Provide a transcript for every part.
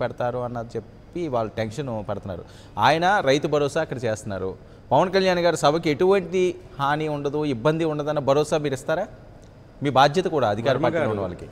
పెడతారు అన్నది చెప్పి వాళ్ళు టెన్షన్ పడుతున్నారు ఆయన రైతు భరోసా అక్కడ చేస్తున్నారు పవన్ కళ్యాణ్ గారు సభకి ఎటువంటి హాని ఉండదు ఇబ్బంది ఉండదన్న భరోసా మీరు ఇస్తారా మీ బాధ్యత కూడా అధికార పార్టీలో ఉన్న వాళ్ళకి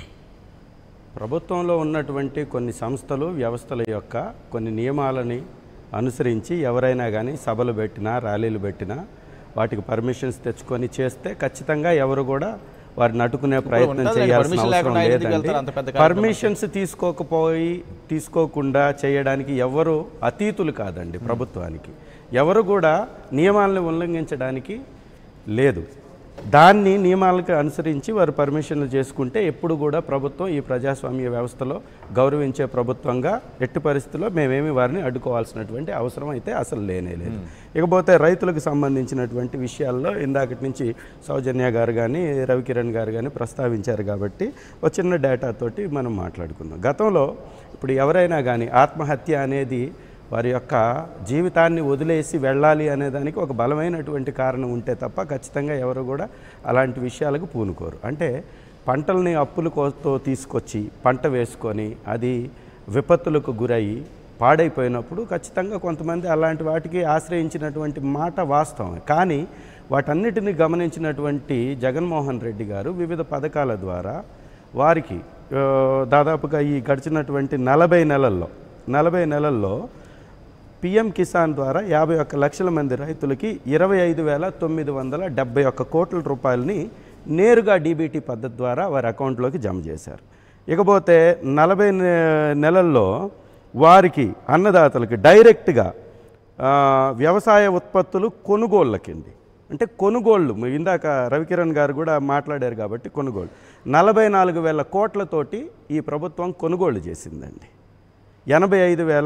ప్రభుత్వంలో ఉన్నటువంటి కొన్ని సంస్థలు వ్యవస్థల యొక్క కొన్ని నియమాలని అనుసరించి ఎవరైనా కానీ సభలు పెట్టినా ర్యాలీలు పెట్టినా వాటికి పర్మిషన్స్ తెచ్చుకొని చేస్తే ఖచ్చితంగా ఎవరు కూడా వారిని అడ్డుకునే ప్రయత్నం ఉంటుందండి, చేయాల్సిన permission అవసరం లేకుండా ఆయన ఎందుకు వెళ్తారు అంత పెద్ద లేదండి కార్యక్రమం? పర్మిషన్స్ తీసుకోకపోయి తీసుకోకుండా చేయడానికి ఎవరు అతీతులు కాదండి ప్రభుత్వానికి ఎవరు కూడా నియమాలను ఉల్లంఘించడానికి లేదు దాన్ని నియమాలకు అనుసరించి వారు పర్మిషన్లు చేసుకుంటే ఎప్పుడు కూడా ప్రభుత్వం ఈ ప్రజాస్వామ్య వ్యవస్థలో గౌరవించే ప్రభుత్వంగా ఎట్టి పరిస్థితుల్లో మేమేమి వారిని అడ్డుకోవాల్సినటువంటి అవసరం అయితే అసలు లేనే లేదు ఇకపోతే రైతులకు సంబంధించినటువంటి విషయాల్లో ఇందాకటి నుంచి సౌజన్య గారు కానీ రవికిరణ్ గారు కానీ ప్రస్తావించారు కాబట్టి ఒక చిన్న డేటాతోటి మనం మాట్లాడుకుందాం గతంలో ఇప్పుడు ఎవరైనా కానీ ఆత్మహత్య అనేది వారి యొక్క జీవితాన్ని వదిలేసి వెళ్ళాలి అనే దానికి ఒక బలమైనటువంటి కారణం ఉంటే తప్ప ఖచ్చితంగా ఎవరు కూడా అలాంటి విషయాలకు పూనుకోరు అంటే పంటల్ని అప్పుల కోతో తీసుకొచ్చి పంట వేసుకొని అది విపత్తులకు గురయ్యి పాడైపోయినప్పుడు ఖచ్చితంగా కొంతమంది అలాంటి వాటికి ఆశ్రయించినటువంటి మాట వాస్తవం కానీ వాటన్నిటిని గమనించినటువంటి జగన్మోహన్ రెడ్డి గారు వివిధ పథకాల ద్వారా వారికి ఆ, దాదాపుగా ఈ గడిచినటువంటి నలభై నెలల్లో నలభై నెలల్లో పిఎం కిసాన్ ద్వారా యాభై ఒక్క లక్షల మంది రైతులకి ఇరవై ఐదు వేల తొమ్మిది వందల డెబ్బై ఒక్క కోట్ల రూపాయలని నేరుగా డీబీటీ పద్ధతి ద్వారా వారి అకౌంట్లోకి జమ చేశారు ఇకపోతే నలభై నె- నెలల్లో వారికి అన్నదాతలకి డైరెక్ట్గా ఆ, వ్యవసాయ ఉత్పత్తులు కొనుగోళ్ళ కింది అంటే కొనుగోళ్ళు మీ ఇందాక రవికిరణ్ గారు కూడా మాట్లాడారు కాబట్టి కొనుగోలు నలభై నాలుగు వేల కోట్లతోటి ఈ ప్రభుత్వం కొనుగోలు చేసిందండి ఎనభై ఐదు వేల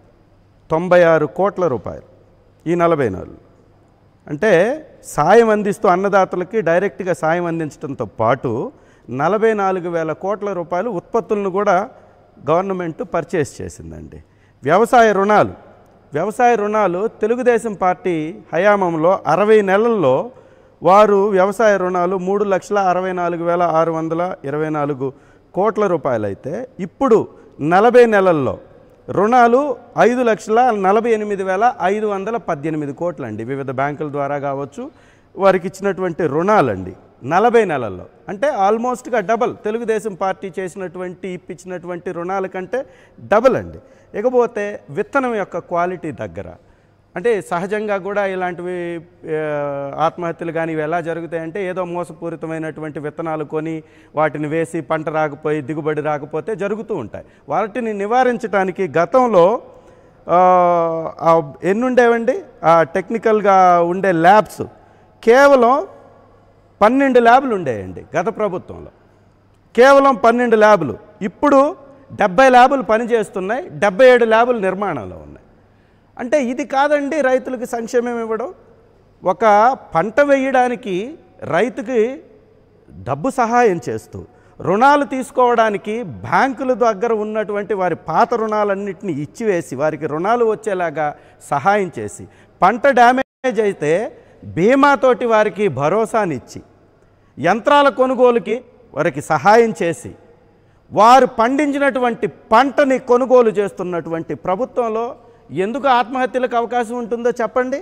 తొంభై ఆరు కోట్ల రూపాయలు ఈ నలభై నాలుగు అంటే సాయం అందిస్తూ అన్నదాతలకి డైరెక్ట్గా సాయం అందించడంతో పాటు నలభై నాలుగు వేల కోట్ల రూపాయలు ఉత్పత్తులను కూడా గవర్నమెంట్ పర్చేస్ చేసిందండి వ్యవసాయ రుణాలు వ్యవసాయ రుణాలు తెలుగుదేశం పార్టీ హయామంలో అరవై నెలల్లో వారు వ్యవసాయ రుణాలు మూడు లక్షల అరవై నాలుగు వేల ఆరు వందల ఇరవై నాలుగు కోట్ల రూపాయలైతే ఇప్పుడు నలభై నెలల్లో రుణాలు ఐదు లక్షల నలభై ఎనిమిది వేల ఐదు వందల పద్దెనిమిది కోట్లండి వివిధ బ్యాంకుల ద్వారా కావచ్చు వారికి ఇచ్చినటువంటి రుణాలండి నలభై నెలల్లో అంటే ఆల్మోస్ట్గా డబల్ తెలుగుదేశం పార్టీ చేసినటువంటి ఇప్పించినటువంటి రుణాల కంటే డబల్ అండి ఇకపోతే విత్తనం యొక్క క్వాలిటీ దగ్గర అంటే సహజంగా కూడా ఇలాంటివి ఆ, ఆత్మహత్యలు కానీ ఇవి ఎలా జరుగుతాయంటే ఏదో మోసపూరితమైనటువంటి విత్తనాలు కొని వాటిని వేసి పంట రాకపోయి దిగుబడి రాకపోతే జరుగుతూ ఉంటాయి వాటిని నివారించడానికి గతంలో ఆ, ఆ ఎన్ని ఉండేవండి ఆ టెక్నికల్గా ఉండే ల్యాబ్స్ కేవలం పన్నెండు ల్యాబ్లు ఉండేయండి గత ప్రభుత్వంలో కేవలం పన్నెండు ల్యాబులు ఇప్పుడు డెబ్బై ల్యాబులు పనిచేస్తున్నాయి డెబ్బై ఏడు ల్యాబులు నిర్మాణంలో ఉన్నాయి అంటే ఇది కాదండి రైతులకు సంక్షేమం ఇవ్వడం ఒక పంట వేయడానికి రైతుకి డబ్బు సహాయం చేస్తూ రుణాలు తీసుకోవడానికి బ్యాంకుల దగ్గర ఉన్నటువంటి వారి పాత రుణాలన్నింటినీ ఇచ్చివేసి వారికి రుణాలు వచ్చేలాగా సహాయం చేసి పంట డ్యామేజ్ అయితే బీమాతోటి వారికి భరోసానిచ్చి యంత్రాల కొనుగోలుకి వారికి సహాయం చేసి వారు పండించినటువంటి పంటని కొనుగోలు చేస్తున్నటువంటి ప్రభుత్వంలో ఎందుకు ఆత్మహత్యలకు అవకాశం ఉంటుందో చెప్పండి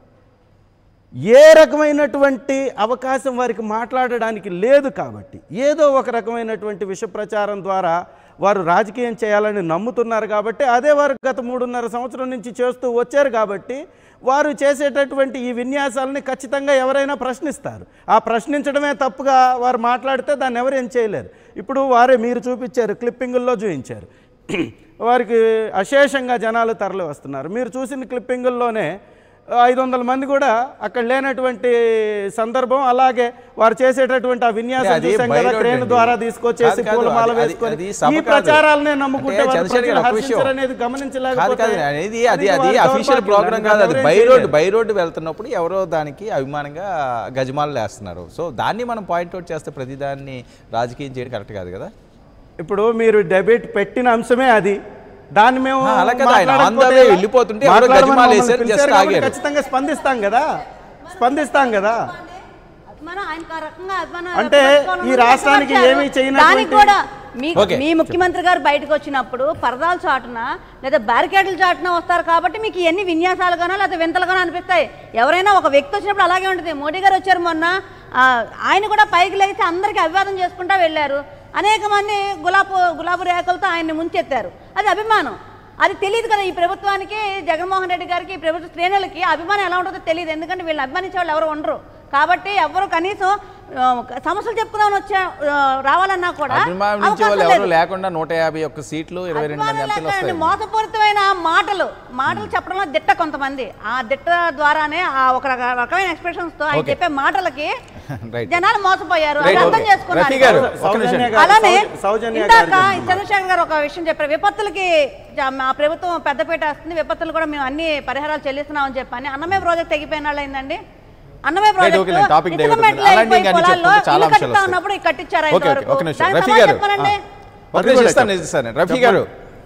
ఏ రకమైనటువంటి అవకాశం వారికి మాట్లాడడానికి లేదు కాబట్టి ఏదో ఒక రకమైనటువంటి విష ప్రచారం ద్వారా వారు రాజకీయం చేయాలని నమ్ముతున్నారు కాబట్టి అదే వారు గత మూడున్నర సంవత్సరం నుంచి చేస్తూ వచ్చారు కాబట్టి వారు చేసేటటువంటి ఈ విన్యాసాలని ఖచ్చితంగా ఎవరైనా ప్రశ్నిస్తారు ఆ ప్రశ్నించడమే తప్పుగా వారు మాట్లాడితే దాన్ని ఎవరు ఏం చేయలేరు ఇప్పుడు వారే మీరు చూపించారు క్లిప్పింగుల్లో చూపించారు వారికి అశేషంగా జనాలు తరలి వస్తున్నారు మీరు చూసిన క్లిప్పింగుల్లోనే ఐదు వందల మంది కూడా అక్కడ లేనటువంటి సందర్భం అలాగే వారు చేసేటటువంటి ఆ విన్యాసం అది చూసాం బై కదా రోడ్ క్రేన్ అండి. ద్వారా తీసుకొచ్చేసి కాదు, కాదు, పూలమాల అది- వేసుకొని అది సభ ఈ కాదు. ప్రచారాలనే నమ్ముకుంటే అంటే వారు చంద్రశేఖర్ ప్రజలు ఒక విషయం. హర్షించరు అనేది కాదు గమనించలేకపోతే కాదు అది అది అది అది వారి అఫీషియల్ దౌర్భాగ్యం. ప్రోగ్రామ్ కాదు అది ఎవరేం బై రోడ్ చేయలేరు. బై రోడ్ వెళ్తున్నప్పుడు ఎవరో దానికి అభిమానంగా గజమాలు వేస్తున్నారు సో దాన్ని మనం పాయింట్అవుట్ చేస్తే ప్రతిదాన్ని రాజకీయం చేయడం కరెక్ట్ కాదు కదా ఇప్పుడు మీరు డెబిట్ పెట్టిన అంశమే అది దాన్ని మేము ఆ, అలా కదా, ఆయన మాట్లాడకపోతే on the way ఎలా? వెళ్ళిపోతుంటే ఎవరో మాట్లాడమని గజమాలు మమ్మల్ని వేశారు, పిలిచారు just కాబట్టి ఆగారు. ఖచ్చితంగా స్పందిస్తాం కదా స్పందిస్తాం కదా అభిమానం ఆయనకు ఆ రకంగా అభిమానం అంటే వ్యక్తపరచుకోవాలన్న ఈ రాష్ట్రానికి వ్యక్తపరిచారు. ఏమీ చేయనటువంటి- దానికి కూడా మీ ఓకే. మీ ముఖ్యమంత్రి గారు బయటకు వచ్చినప్పుడు పరదాల చాటున లేదా బ్యారికేడ్ల చాటున వస్తారు కాబట్టి మీకు ఎన్ని విన్యాసాలుగానో లేదా వింతలుగానో అనిపిస్తాయి ఎవరైనా ఒక వ్యక్తి వచ్చినప్పుడు అలాగే ఉంటుంది మోడీ గారు వచ్చారు మొన్న ఆ, ఆయన కూడా పైకి లేచి అందరికీ అభివాదం చేసుకుంటా వెళ్ళారు అనేక మంది గులాబు గులాబీ రేఖలతో ఆయన్ని ముంచెత్తారు అది అభిమానం అది తెలియదు కదా ఈ ప్రభుత్వానికి జగన్మోహన్ రెడ్డి గారికి ఈ ప్రభుత్వ శ్రేణులకి అభిమానం ఎలా ఉంటుందో తెలియదు ఎందుకంటే వీళ్ళు అభిమానించే వాళ్ళు ఎవరు ఉండరు కాబట్టి ఎవరు కనీసం ఆ, సమస్యలు చెప్పుకుందామని వచ్చా ఆ, రావాలన్నా కూడా అభిమానించే అవకాశం వాళ్ళు లేదు. ఎవరు లేకుండా నూట యాభై ఒక్క సీట్లు ఇరవై రెండు మంది అభిమానులు ఎంపీలు లేకండి, వస్తాయి మోసపూరితమైన మాటలు మాటలు చెప్పడంలో దిట్ట కొంతమంది ఆ దిట్ట ద్వారానే ఆ ఒక రక- రకమైన ఎక్స్ప్రెషన్స్ తో ఆయన Okay. చెప్పే మాటలకి రైట్ జనాలు మోసపోయారు Right, అది అర్థం okay. చేసుకున్నారు రఫీ గారు, ఇప్పుడు. ఒక్క నిమిషం. సౌజన్య గారు, అలానే సౌజ- సౌజన్య ఇందాక గారు చెప్తున్నారు. చంద్రశేఖర్ గారు ఒక విషయం చెప్పారు విపత్తులకి జ- మా ప్రభుత్వం పెద్దపీట వస్తుంది విపత్తులు కూడా మేము అన్ని పరిహారాలు చెల్లిస్తున్నామని చెప్పని అన్నమే ప్రాజెక్ట్ తెగిపోయిన వాళ్ళు అయిందండి అన్నమే okay, ప్రాజెక్ట్ okay, topic ఇసుక divert మెట్లు అవుతుంది. అలాంటి అయిపోయి ఇంకా అన్ని పొలాల్లో చెప్పుకుంటే చాలా ఇల్లు అంశాలు కట్టుతా వస్తాయి. ఉన్నప్పుడు ఇవి కట్టించారు ఓకే ఓకే ఇంతవరకు ఒక నిమిషం దానికి రఫీ సమాధానం గారు చెప్పమనండి. ఒక నిమిషం ఇస్తాను ఇస్తాను రఫీ గారు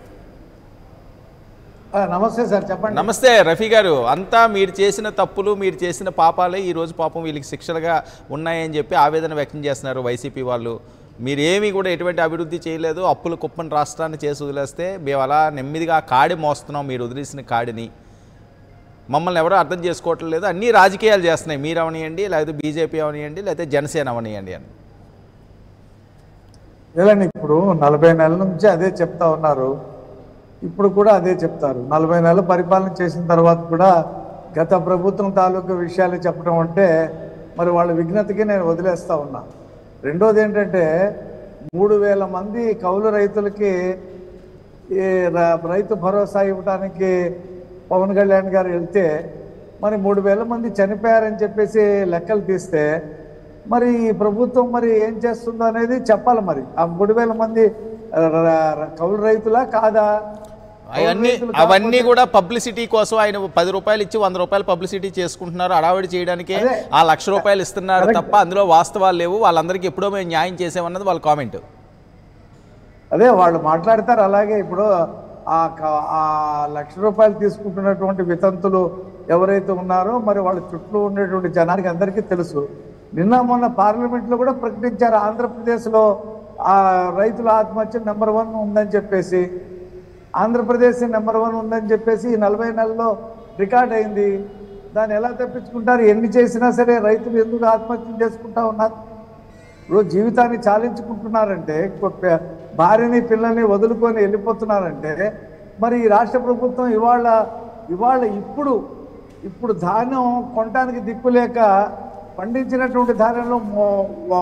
ఆ, నమస్తే సార్ చెప్పండి నమస్తే రఫీ గారు అంతా మీరు చేసిన తప్పులు మీరు చేసిన పాపాలే ఈ రోజు పాపం వీళ్ళకి శిక్షలుగా ఉన్నాయని చెప్పి ఆవేదన వ్యక్తం చేస్తున్నారు వైసీపీ వాళ్ళు మీరు ఏమీ కూడా ఎటువంటి అభివృద్ధి చేయలేదు అప్పుల కుప్పని రాష్ట్రాన్ని చేసి వదిలేస్తే మేము అలా నెమ్మదిగా ఆ కాడి మోస్తున్నాం మీరు వదిలేసిన కాడిని మమ్మల్ని ఎవరో అర్థం చేసుకోవటం లేదు అన్నీ రాజకీయాలు చేస్తున్నాయి మీరు అవనియండి లేకపోతే బీజేపీ అవనియండి లేకపోతే జనసేన అవనియండి అని లేదండి ఇప్పుడు నలభై నెలల నుంచి అదే చెప్తా ఉన్నారు ఇప్పుడు కూడా అదే చెప్తారు నలభై నెలలు పరిపాలన చేసిన తర్వాత కూడా గత ప్రభుత్వం తాలూకు విషయాలు చెప్పడం అంటే మరి వాళ్ళ విఘ్నతకి నేను వదిలేస్తా ఉన్నా రెండోది ఏంటంటే మూడు వేల మంది కౌలు రైతులకి ఈ ర- రైతు భరోసా ఇవ్వడానికి పవన్ కళ్యాణ్ గారు వెళ్తే మరి మూడు వేల మంది చనిపోయారని చెప్పేసి లెక్కలు తీస్తే మరి ఈ ప్రభుత్వం మరి ఏం చేస్తుందో అనేది చెప్పాలి మరి ఆ మూడు వేల మంది ర- ర- కౌలు రైతులా కాదా కౌలు అవన్నీ రైతులు అవన్నీ కాకపోతే- కూడా పబ్లిసిటీ కోసం ఆయన పది రూపాయలు ఇచ్చి వంద రూపాయలు పబ్లిసిటీ చేసుకుంటున్నారు అడావిడి చేయడానికి అదే. ఆ లక్ష రూపాయలు ఇస్తున్నారు Correct. తప్ప అందులో వాస్తవాలు లేవు వాళ్ళందరికీ ఎప్పుడో మేము న్యాయం చేసామన్నది వాళ్ళ కామెంట్ అదే వాళ్ళు మాట్లాడతారు అలాగే ఇప్పుడు ఆ క- ఆ లక్ష రూపాయలు తీసుకుంటున్నటువంటి వితంతులు ఎవరైతే ఉన్నారో మరి వాళ్ళ చుట్టూ ఉండేటువంటి జనానికి అందరికీ తెలుసు నిన్న మొన్న పార్లమెంట్లో కూడా ప్రకటించారు ఆంధ్రప్రదేశ్లో ఆ రైతుల ఆత్మహత్య నెంబర్ వన్ ఉందని చెప్పేసి ఆంధ్రప్రదేశ్ నెంబర్ వన్ ఉందని చెప్పేసి ఈ నలభై నెలల్లో రికార్డ్ అయింది దాన్ని ఎలా తప్పించుకుంటారు ఎన్ని చేసినా సరే రైతులు ఎందుకు ఆత్మహత్యలు చేసుకుంటా ఉన్నారు ఇప్పుడు జీవితాన్ని చాలించుకుంటున్నారంటే కొ- భార్యని పిల్లల్ని వదులుకొని వెళ్ళిపోతున్నారంటే మరి ఈ రాష్ట్ర ప్రభుత్వం ఇవాళ ఇవాళ ఇప్పుడు ఇప్పుడు ధాన్యం కొనడానికి దిక్కు లేక పండించినటువంటి ధాన్యంలో మో-